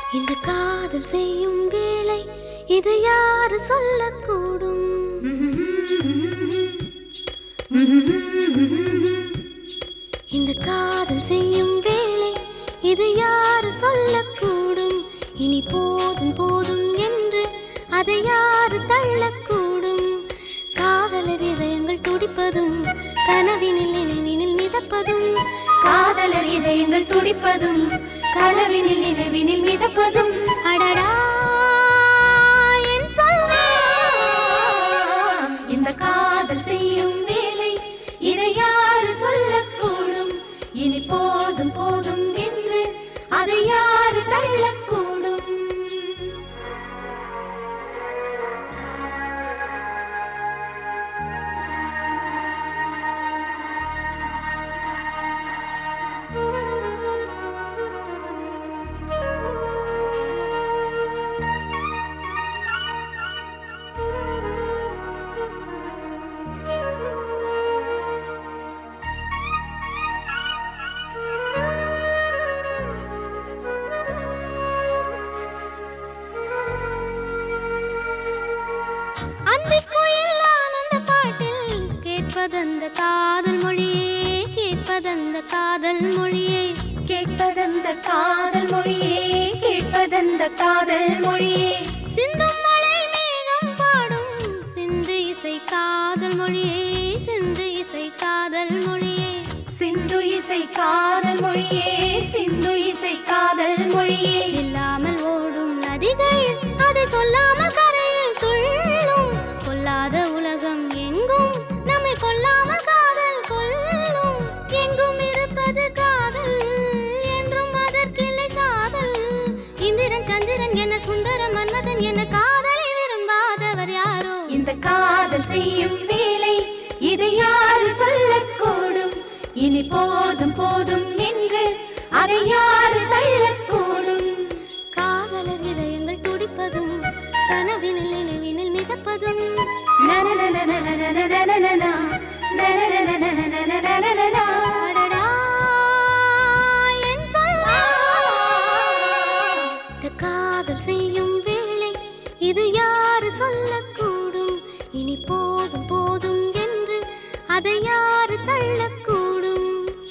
இந்த காதல் செய்யும் வேலை இது யாரு சொல்லக்கூடும் இந்த காதல் செய்யும் வேலை இது யாரு சொல்லக்கூடும் இனி போதும் போதும் என்று அதை யாரு தள்ளக்கூடும் காதலர் இதயங்கள் துடிப்பதும் கனவினில் நினைவினில் மிதப்பதும் காதலர் இதயங்கள் துடிப்பதும் கனவினில் நினைவினில் மிதப்பதும் அடடா என் சொல்வே இந்த காதல் செய்யும் வேலை இதை யாரு சொல்லக்கூடும் இனி போதும் போதும் என்று அதை யாரு தள்ளக்கூடும் அந்திக்குயில் ஆனந்த பாட்டில் கேட்பதந்த காதல் மொழியே கேட்பதந்த காதல் மொழியே கேட்பதந்த காதல் மொழியே கேட்பதந்த காதல் மொழியே சிந்தும் மலை மேகம் பாடும் சிந்து இசை காதல் மொழியே சிந்து இசை காதல் மொழியே சிந்து இசை காதல் மொழியே சிந்து இசை காதல் மொழியே இல்லாமல் ஓடும் நதிகள் அதை சொல்லாமல் கரையில் துள்ளும் கொல்லாத உலகம் எங்கும் நம்மை கொல்லாமல் காதல் கொல்லும் எங்கும் இருப்பது காதல் என்றும் அதற்கில்லை சாதல் இந்திரன் சந்திரன் என சுந்தர மன்மதன் என காதலை விரும்பாதவர் யாரோ இந்த காதல் செய்யும் வேலை இதை யாரு சொல்லக்கூடும் இனி போதும் போதும் என்று அதை யாரு தள்ளக்கூடும் காதலர் இதயங்கள் துடிப்பதும் கனவினில் நினைவினில் மிதப்பதும் நனனனனனனனனனனனா, நனனனனனனனனனனனா. அடடா, என் சொல்வே. இந்த காதல் செய்யும் வேளை இது யாரு சொல்லக்கூடும் இனி போதும் போதும் என்று அதை யாரு தள்ளக்கூடும்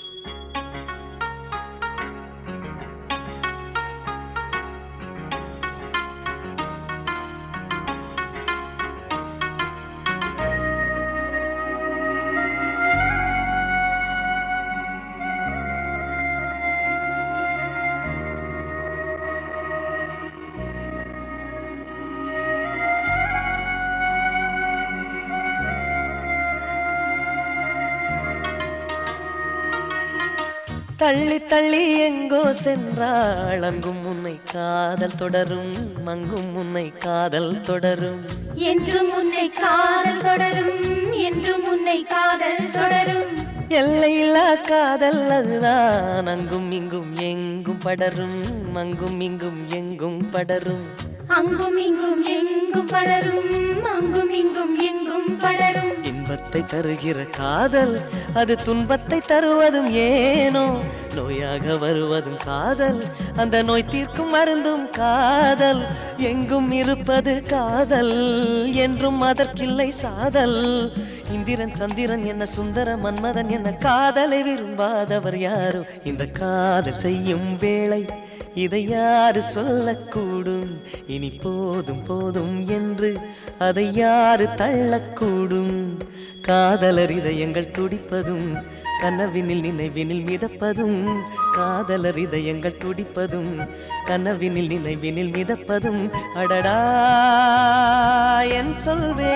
தள்ளி தள்ளி எங்கோ சென்றாள் அங்கும் உன்னை காதல் தொடரும் அங்கும் உன்னை காதல் தொடரும் என்றும் உன்னை காதல் தொடரும் என்றும் உன்னை காதல் தொடரும் எல்லையில்லா காதல் அதுதான் அங்கும் இங்கும் எங்கும் படரும் அங்கும் இங்கும் எங்கும் படரும் அங்கும் இங்கும் எங்கும் படரும் அங்கும் இங்கும் எங்கும் படரும் இன்பத்தை தருகிற காதல் அது துன்பத்தை தருவதும் ஏனோ நோயாக வருவதும் காதல் அந்த நோய் தீர்க்கும் மருந்தும் காதல் எங்கும் இருப்பது காதல் என்றும் அதற்கில்லை சாதல் இந்திரன் சந்திரன் என்ன சுந்தர மன்மதன் என்ன காதலை விரும்பாதவர் யாரோ இந்த காதல் செய்யும் வேளை இதை யாரு சொல்லக்கூடும் இனி போதும் போதும் என்று அதை யாரு தள்ளக்கூடும் காதலர் இதயங்கள் துடிப்பதும் கனவினில் நினைவினில் மிதப்பதும் காதலர் இதயங்கள் துடிப்பதும் கனவினில் நினைவினில் மிதப்பதும் அடடா என் சொல்வே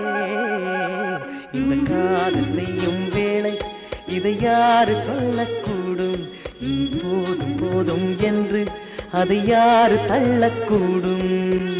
இந்த காதல் செய்யும் வேளை இதை யாரு சொல்லக்கூடும் இனி போதும் போதும் என்று அதை யாரு தள்ளக்கூடும்